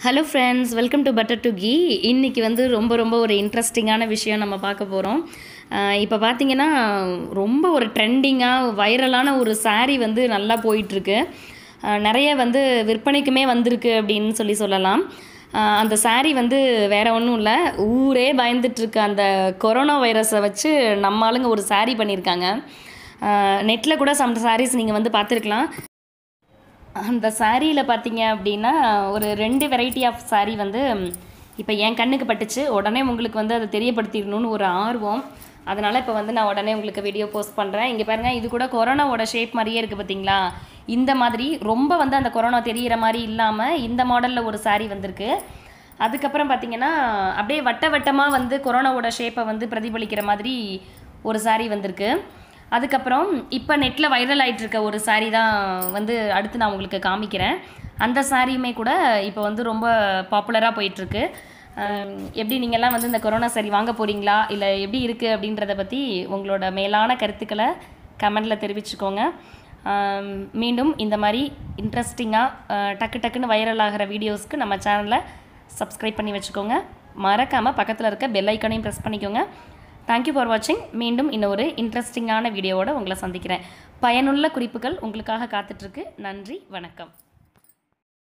hello friends welcome to butter to ghee இன்றைக்கி வந்து ரொம்ப ரொம்ப ஒரு இன்ட்ரெஸ்டிங்கான விஷயம் நம்ம பார்க்க போகிறோம் இப்போ பார்த்தீங்கன்னா ரொம்ப ஒரு ட்ரெண்டிங்காக வைரலான ஒரு saree வந்து நல்லா போயிட்டுருக்கு நிறைய வந்து விற்பனைக்குமே வந்திருக்கு அப்படின்னு சொல்லி சொல்லலாம் அஹ் அந்த saree வந்து வேற ஒன்றும் இல்லை ஊரே பயந்துட்டுருக்க அந்த கொரோனா வைரஸை வச்சு நம்ம ஆளுங்க ஒரு saree பண்ணியிருக்காங்க நெட்டில் கூட சம் sarees நீங்கள் வந்து பார்த்துருக்கலாம் அந்த சாரியில் பார்த்தீங்க அப்படின்னா ஒரு ரெண்டு வெரைட்டி ஆஃப் saree வந்து இப்போ என் கண்ணுக்கு பட்டுச்சு உடனே உங்களுக்கு வந்து அதை தெரியப்படுத்திடணும்னு ஒரு ஆர்வம் அதனால் இப்போ வந்து நான் உடனே உங்களுக்கு வீடியோ போஸ்ட் பண்ணுறேன் இங்கே பாருங்கள் இது கூட கொரோனாவோட ஷேப் மாதிரியே இருக்குது பார்த்தீங்களா இந்த மாதிரி ரொம்ப வந்து அந்த கொரோனா தெரியிற மாதிரி இல்லாமல் இந்த மாடலில் ஒரு saree வந்திருக்கு அதுக்கப்புறம் பார்த்தீங்கன்னா அப்படியே வட்ட வட்டமாக வந்து கொரோனாவோட ஷேப்பை வந்து பிரதிபலிக்கிற மாதிரி ஒரு saree வந்திருக்கு அதுக்கப்புறம் இப்போ நெட்டில் வைரல் ஆயிட்டு இருக்க ஒரு saree தான் வந்து அடுத்து நான் உங்களுக்கு காமிக்கிறேன் அந்த சாரியுமே கூட இப்போ வந்து ரொம்ப பாப்புலராக போயிட்டுருக்கு எப்படி நீங்கள்லாம் வந்து இந்த கொரோனா saree வாங்க போகிறீங்களா இல்லை எப்படி இருக்குது அப்படின்றத பற்றி உங்களோட மேலான கருத்துக்களை கமெண்டில் தெரிவிச்சுக்கோங்க ஆம், மீண்டும் இந்த மாதிரி இன்ட்ரெஸ்டிங்காக டக்கு டக்குன்னு வைரல் ஆகிற வீடியோஸ்க்கு நம்ம சேனலை சப்ஸ்கிரைப் பண்ணி வச்சுக்கோங்க மறக்காமல் பக்கத்தில் இருக்க பெல் ஐக்கானையும் ப்ரெஸ் பண்ணிக்கோங்க தேங்க்யூ ஃபார் வாட்சிங் மீண்டும் இன்னொரு இன்ட்ரெஸ்டிங்கான வீடியோவோட உங்களை சந்திக்கிறேன் பயனுள்ள குறிப்புகள் உங்களுக்காக காத்துட்ருக்கு நன்றி வணக்கம்